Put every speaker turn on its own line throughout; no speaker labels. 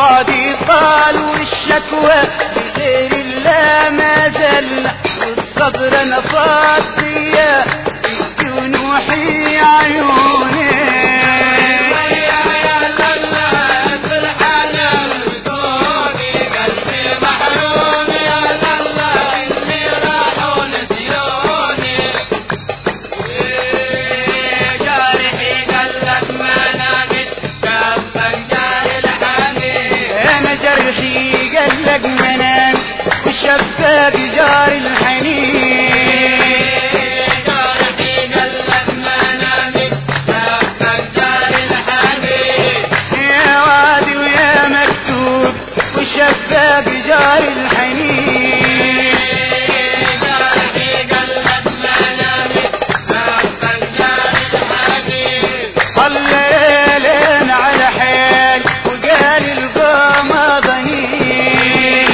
بعدي طال والشكوى بغير الله ما زل والصبر انا فاضية جنوحي عيوني انا جرحي قلق منام والشباب جار الحنين يا وادي ويا مكتوب والشباب جار الحنين الليلين على حيل وقال القوم ضنين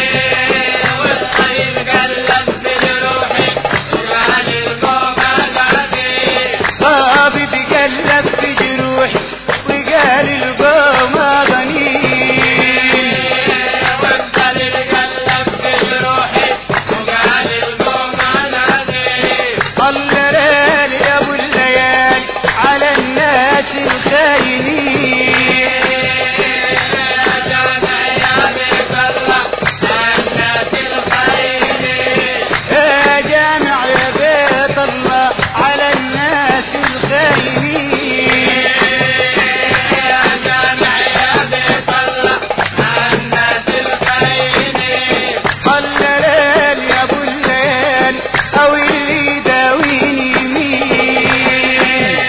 غابي تقلب في جروحي وقال القوم ضنين الليل يا ابو الليالي على الناس الخاينين يا جامع يا بيت الله على الناس الخاينين الليل يا ابو الليل او اللي يداويني مين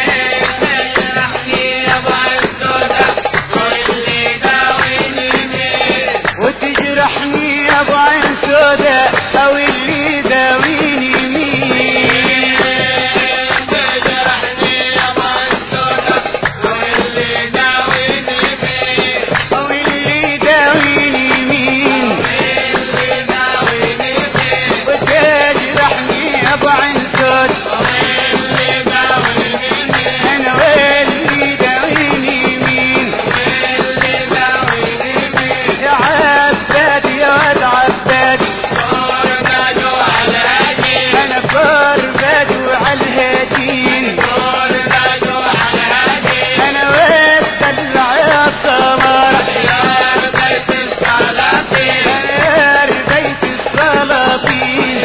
وتجرحني يا ابو عين سودا او اللي يداويني مين او اللي يداويني مين وتجرحني يا ابو عين سودا انا واللي يداويني مين يا عباد يا واد عباد انا فرباد وعلى الهادين انا واتدلع يا سمارة يا ربيت السلاطين يا ربيت السلاطين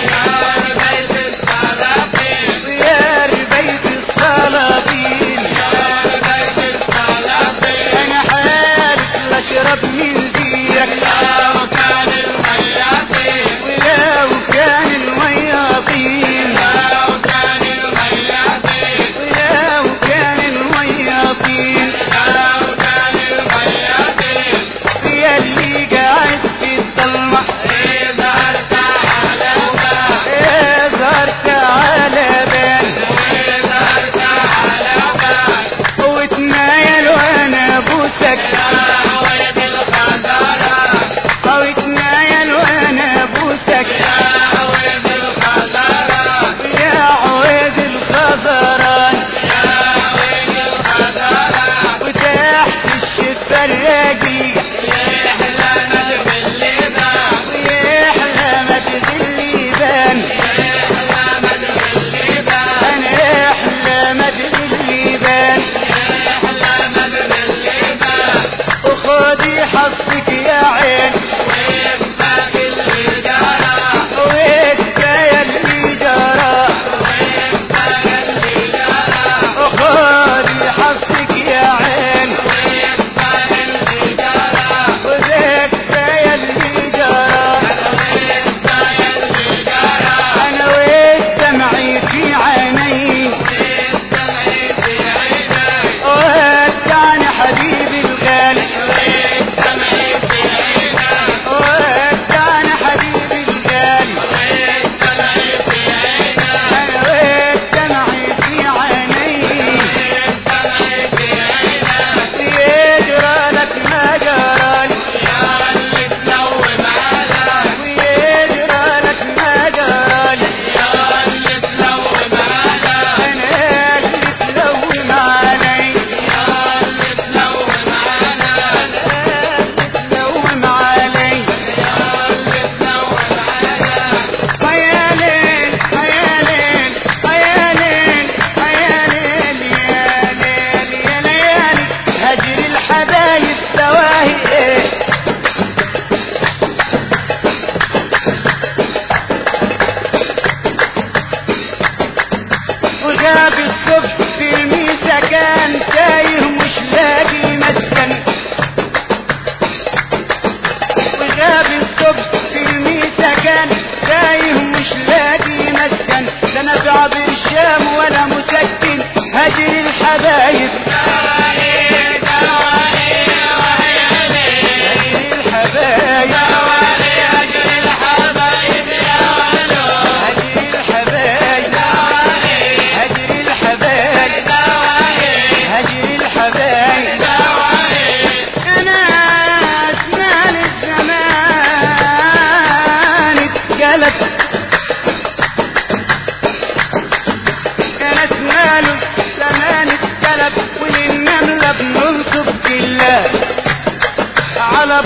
انا حالف لاشرب من ديرك ولو كان المياطين ولو كان المياطين يا اللي قاعد في الضلمة إيه زرت على بال وتنايل وانا بوسك او تنايل وانا بوسك يا عويد الخضران وتحت الشفة الرقيقة ويحلى مد الليبان انا احلى مد الليبان وخدي حظك يا عين وكفاية اللي جرى وخدي حظك يا عين وكفاية اللي جرى انا والدمعي في عيني ودعني حبيبي الغالي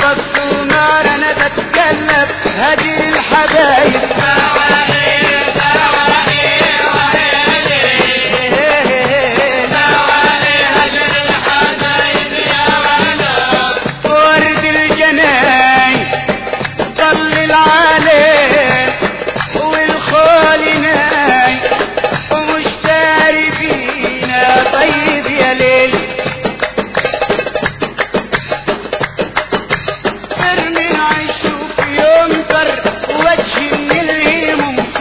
السمار انا بتكلم هدي الحبايب ورد الجناي ضلل عليه والخول ناي ومشتري فينا طيب يا ليل ارمي العيش في يوم طر وجهي من الهموم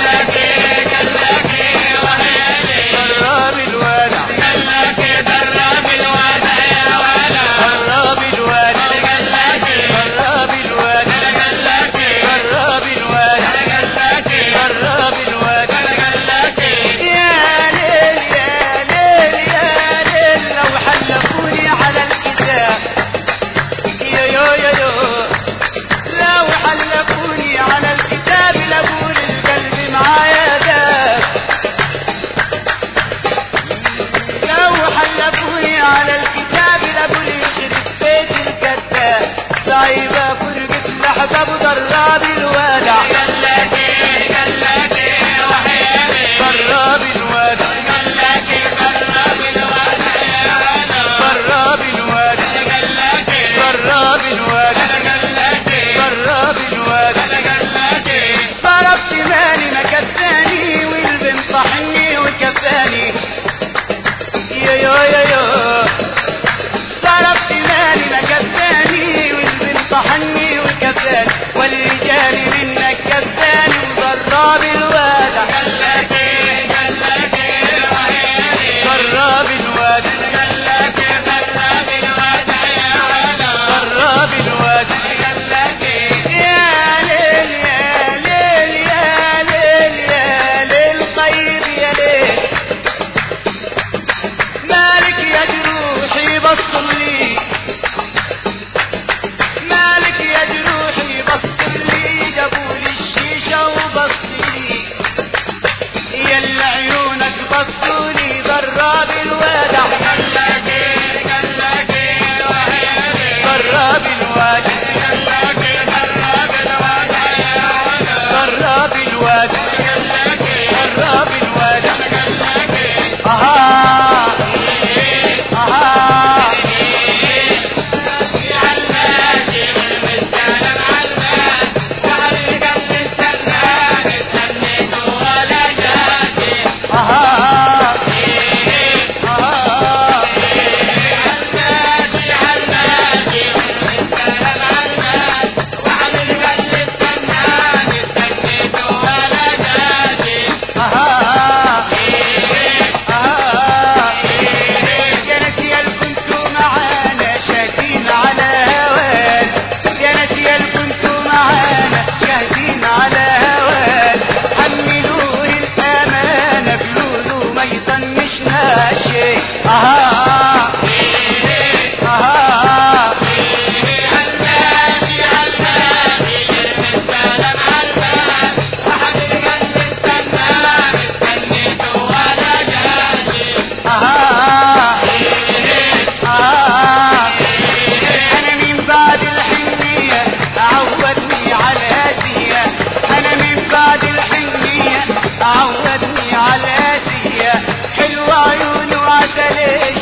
جرب الودع جرب الودع جرب الودع جرب الودع جرب الودع يا ليل يا ليل يا ليل لو حلفوني على الكتاب يا يا يا يا لو حلفوني على الكتاب لقول القلب معايا داب لو حلفوني على الكتاب لقول يخرب بيت الكذاب صعيبة فرقة لحظة بضراب الودع ضراب الودع ضراب الودع ضراب الودع ضراب الودع صرفت مالي ما كفاني والبن صحني وكفاني يا يا يا يا صرفت مالي ما كفاني والبن صحني وكفاني والرجال منك كفاني وضراب الوادع ضراب الوادع ضراب الوادع يا ليل يا ليل يا ليل يا ليل طيب يا ليل مالك يا جروحي بصر لي مالك يا جروحي بصر لي جابوا لي الشيشة وبصر لي يا اللي عيونك بصوا لي ضراب الودع ضراب الودع ضراب الودع ضراب الودع آها آها آها آها آها آها يا نسي كنتوا معانا شاهدين على هوان يا نسي كنتوا معانا شاهدين على هوان حملوه الأمانة بلوله ما يطنشنا شيء آها آها آها آها أنا من بعد الحنية عودني على هدية أنا من بعد الحنية عودني على هدية حلوة عيونه عسلية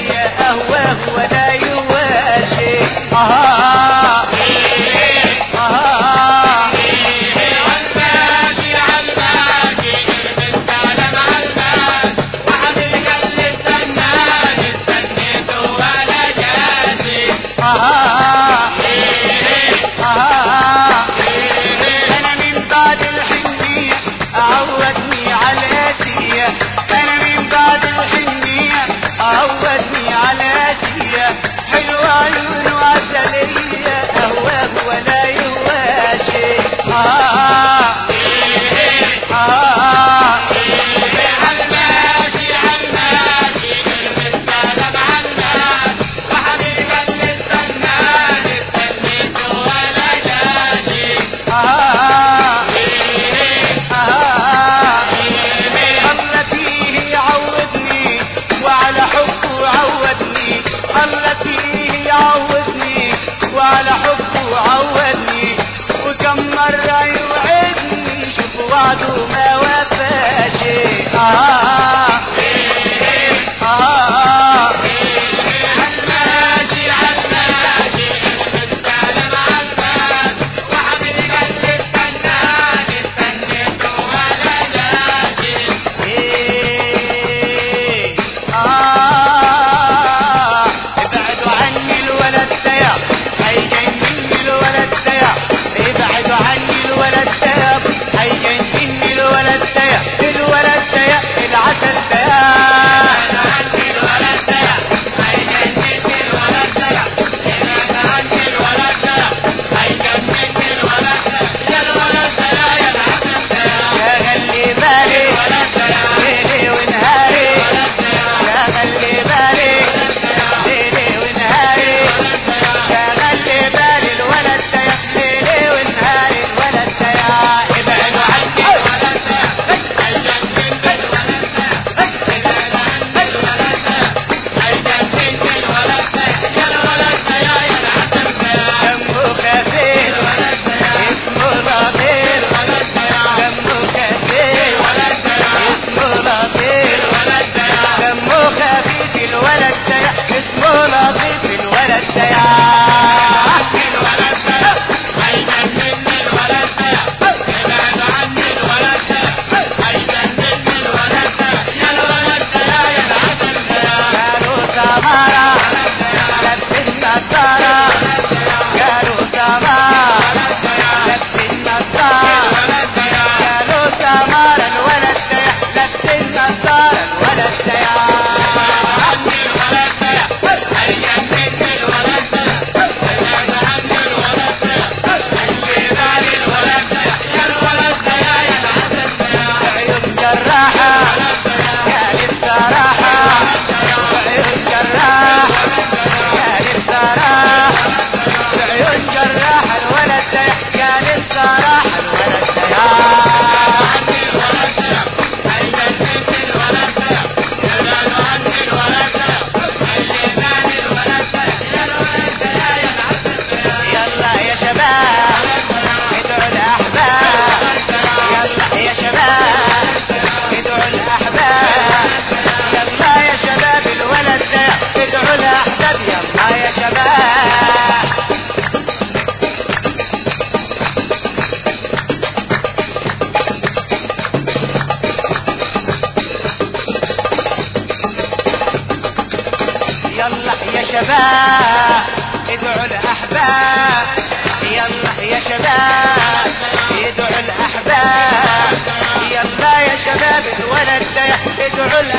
شباب ادعوا الاحباب يلا يا شباب ادعوا الاحباب يلا يا شباب الولد ده ادعوا